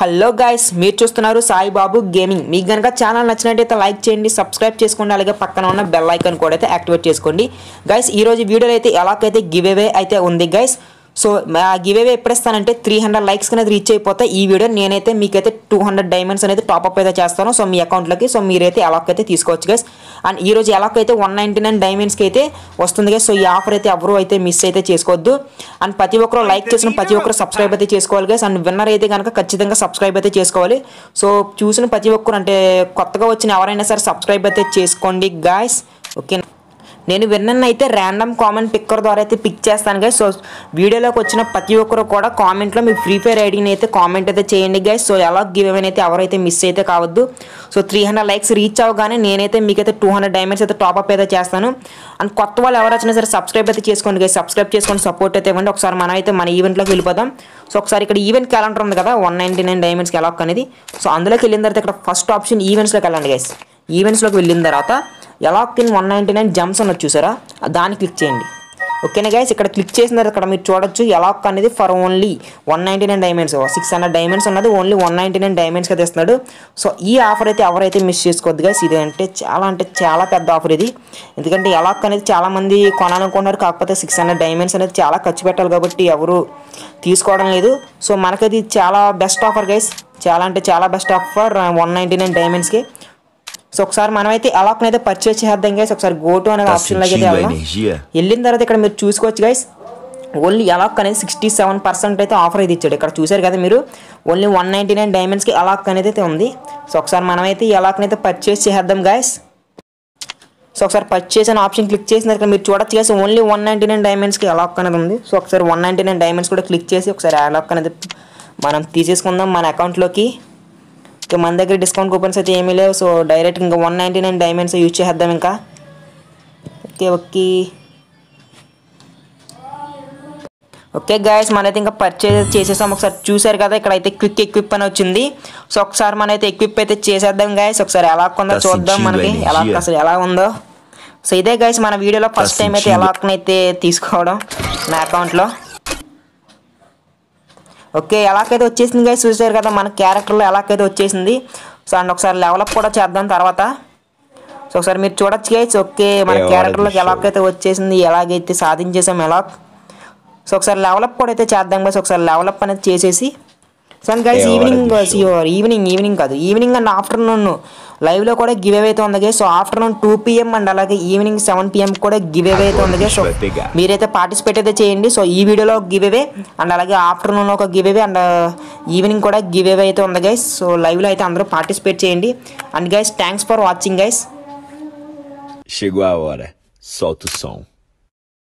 Hello guys మీరు చూస్తున్నారు Saibaba gaming మీకు కనుక ఛానల్ నచ్చినట్టయితే లైక్ చేయండి సబ్స్క్రైబ్ చేసుకోండి అలాగే పక్కన ఉన్న బెల్ ఐకాన్ కూడా అయితే యాక్టివేట్ చేసుకోండి గైస్ ఈ రోజు వీడియోలో అయితే ఎలాగైతే గివ్ అవే అయితే ఉంది గైస్ సో ఆ గివ్ అవే ఎప్పుడు ఇస్తానంటే త్రీ హండ్రెడ్ లైక్స్ అనేది రీచ్ అయిపోతే ఈ వీడియో నేనైతే మీకైతే టూ హండ్రెడ్ డైమండ్స్ అనేది టాప్అప్ అయితే చేస్తాను సో మీ అకౌంట్లోకి సో మీరైతే ఎలాగైతే తీసుకోవచ్చు గైస్ అండ్ ఈ రోజు ఎలాగైతే వన్ నైంటీ నైన్ డైమండ్స్కి అయితే వస్తుంది గైస్ సో ఈ ఆఫర్ అయితే ఎవరు అయితే మిస్ అయితే చేసుకోవద్దు అండ్ ప్రతి ఒక్కరు లైక్ చేసిన ప్రతి ఒక్కరు సబ్స్క్రైబ్ అయితే చేసుకోవాలి గైస్ అండ్ విన్నర్ అయితే కనుక ఖచ్చితంగా సబ్స్క్రైబ్ అయితే చేసుకోవాలి సో చూసిన ప్రతి ఒక్కరు అంటే కొత్తగా వచ్చిన ఎవరైనా సరే సబ్స్క్రైబ్ అయితే చేసుకోండి గాయస్ ఓకే నేను విన్నన్ అయితే ర్యాండమ్ కామెంట్ పిక్కర్ ద్వారా అయితే పిక్ చేస్తాను గైస్ సో వీడియోలోకి వచ్చిన ప్రతి ఒక్కరు కూడా కామెంట్లో మీ ఫ్రీ ఫైర్ ఐడిని అయితే కామెంట్ అయితే చేయండి గైస్ సో ఎలా గివ్ అవే అయితే ఎవరైతే మిస్ అయితే కావద్దు so three hundred likes reach అవ్వగానే నేనైతే మీకైతే టూ హండ్రెడ్ డైమండ్స్ అయితే టాప్అప్ అయితే చేస్తాను అండ్ కొత్త వాళ్ళు ఎవరు వచ్చినా సరే సబ్స్క్రైబ్ అయితే చేసుకోండి గైస్ సబ్స్క్రైబ్ చేసుకొని సపోర్ట్ అయితే ఇవ్వండి ఒకసారి మనం అయితే మన ఈవెంట్లోకి వెళ్ళిపోదాం సో ఒకసారి ఇక్కడ ఈవెంట్ క్యాలెండర్ ఉంది కదా వన్ నైంటీ నైన్ డైమండ్స్కి ఎలా అనేది సో అందులోకి వెళ్ళిన తర్వాత ఇక్కడ ఫస్ట్ ఆప్షన్ ఈవెంట్స్లోకి వెళ్ళండి గైస్ ఈవెంట్స్లోకి వెళ్ళిన తర్వాత unlock in one ninety nine jumps అన్నది చూసారా దాన్ని క్లిక్ చేయండి ఓకేనా గైస్ ఇక్కడ క్లిక్ చేసిన తర్వాత ఇక్కడ మీరు చూడొచ్చు ఎలాక్ అనేది for only one ninety nine diamonds six hundred diamonds ఉన్నది only one ninety nine diamonds అయితే ఇస్తున్నాడు సో ఈ ఆఫర్ అయితే ఎవరైతే మిస్ చేసుకోవద్దు గైస్ ఇది అంటే చాలా అంటే చాలా పెద్ద ఆఫర్ ఇది ఎందుకంటే ఎలాక్ అనేది చాలా మంది కొనాలనుకున్నారు కాకపోతే సిక్స్ హండ్రెడ్ డైమండ్స్ అనేది చాలా ఖర్చు పెట్టాలి కాబట్టి ఎవరు తీసుకోవడం లేదు సో మనకది చాలా బెస్ట్ ఆఫర్ గైస్ చాలా అంటే చాలా best offer one ninety nine డైమండ్స్కి సో ఒకసారి మనమైతే అలాక్ని అయితే పర్చేస్ చేద్దాం గైస్ ఒకసారి గోటు అనే Tá ఆప్షన్లోకి అయితే sentindo a వెళ్దాం energia? వెళ్ళిన తర్వాత ఇక్కడ మీరు చూసుకోవచ్చు గైస్ ఓన్లీ అలాక్ అనేది సిక్స్టీ సెవెన్ పర్సెంట్ అయితే ఆఫర్ అయితే ఇచ్చాడు ఇక్కడ చూసారు కదా మీరు ఓన్లీ వన్ నైంటీ నైన్ డైమండ్స్కి అలాక్ అనేది అయితే ఉంది సో ఒకసారి మనమైతే ఈ అలాక్ని అయితే పర్చేస్ చేద్దాం గైస్ సో ఒకసారి పర్చేస్ అనే ఆప్షన్ క్లిక్ చేసిన తర్వాత మీరు చూడొచ్చు guys only one ninety nine డైమండ్స్కి అలాక్ అనేది ఉంది సో ఒకసారి వన్ నైంటీ నైన్ డైమండ్స్ కూడా క్లిక్ చేసి ఒకసారి అలాక్ అనేది మనం తీసేసుకుందాం మన అకౌంట్లోకి ఇంకా మన దగ్గర డిస్కౌంట్ కూపన్స్ అయితే ఏమీ లేవు సో డైరెక్ట్ ఇంకా one ninety nine diamonds use చేద్దాం ఇంకా ఓకే ఓకే ఓకే గాయస్ మనైతే ఇంకా పర్చేజ్ చేసేసాం ఒకసారి చూసారు కదా ఇక్కడ అయితే క్విక్ ఎక్విప్ అని వచ్చింది సో ఒకసారి మనైతే ఎక్విప్ అయితే చేసేద్దాం గాయస్ ఒకసారి ఎలా ఉందో Tá చూద్దాం sentindo మనకి energia? ఎలా అసలు ఎలా ఉందో సో ఇదే గైస్ మన వీడియోలో ఫస్ట్ టైం అయితే sentindo? ఎలా అయితే తీసుకోవడం నా అకౌంట్లో ఓకే ఎలాగైతే వచ్చేసింది గైస్ చూసారు కదా మన క్యారెక్టర్లో ఎలాగైతే వచ్చేసింది సో అండ్ ఒకసారి లెవలప్ కూడా చేద్దాం తర్వాత సో ఒకసారి మీరు చూడొచ్చు గైస్ ఓకే మన ఏ, క్యారెక్టర్లోకి వాడదు ఎలాగైతే వచ్చేసింది ఎలాగైతే సాధించేసాం ఎలా సో ఒకసారి లెవలప్ కూడా అయితే చేద్దాం గైస్ ఒకసారి లెవలప్ అనేది చేసేసి సో అండ్ గైస్ ఏ, ఈవినింగ్ వాడదు ఈవినింగ్ ఈవినింగ్ కాదు ఈవినింగ్ అండ్ ఆఫ్టర్నూన్ లైవ్లో కూడా గివ్ అవే అయితే ఉంది guys so afternoon two PM and అలాగే ఈవినింగ్ సెవెన్ పిఎం కూడా గివ్ అవే అయితే ఉంది గైస్ సో Vai pegar. మీరైతే పార్టిసిపేట్ అయితే చేయండి సో ఈ వీడియోలో గివ్ అవే అండ్ అలాగే ఆఫ్టర్నూన్ ఒక గివ్ అవే అండ్ ఈవినింగ్ కూడా గివ్ అవే అయితే ఉంది గైస్ సో లైవ్లో అయితే అందరూ పార్టిసిపేట్ చేయండి and guys thanks for watching guys Chegou a hora. Solta o som.